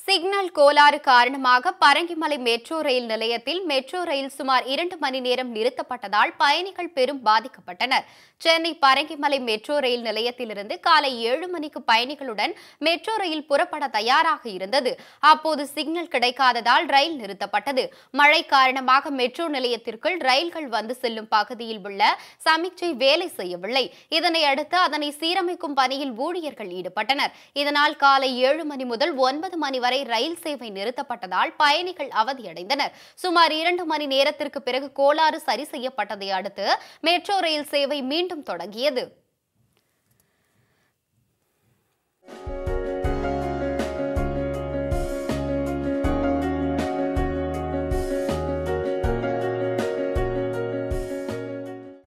signal கோளாறு காரணமாக Parangimalai metro ரயில் நிலையத்தில் மெட்ரோ ரயில் சுமார் இரண்டு மணி நேரம் நிறுத்தப்பட்டதால் பயணிகள் பெரும் பாதிக்கப்பட்டனர் சென்னை பரங்கிமலை மெட்ரோ ரயில் நிலையத்திலிருந்து காலை ஏழு மணிக்கு பயணிகளுடன் மெட்ரோ ரயில் புறப்பட தயாராக இருந்தது அப்போது சிக்னல் கிடைக்காததால் ரயில் நிறுத்தப்பட்டது மழை காரணமாக மெட்ரோ நிலையத்திற்குள் ரயில்கள் வந்து செல்லும் பகுதியில் உள்ள சமிக்சை வேலை செய்யவில்லை இதனை அடுத்து அதனை சீரமைக்கும் பணியில் ஊழியர்கள் ஈடுபட்டனர் இதனால் காலை ஏழு மணி முதல் ஒன்பது மணி வரை ரயில் சேவை நிறுத்தப்பட்டதால் பயணிகள் அவதியடைந்தனர் சுமார் இரண்டு மணி நேரத்திற்கு பிறகு கோளாறு சரி செய்யப்பட்டதை அடுத்து மெட்ரோ ரயில் சேவை மீண்டும் தொடங்கியது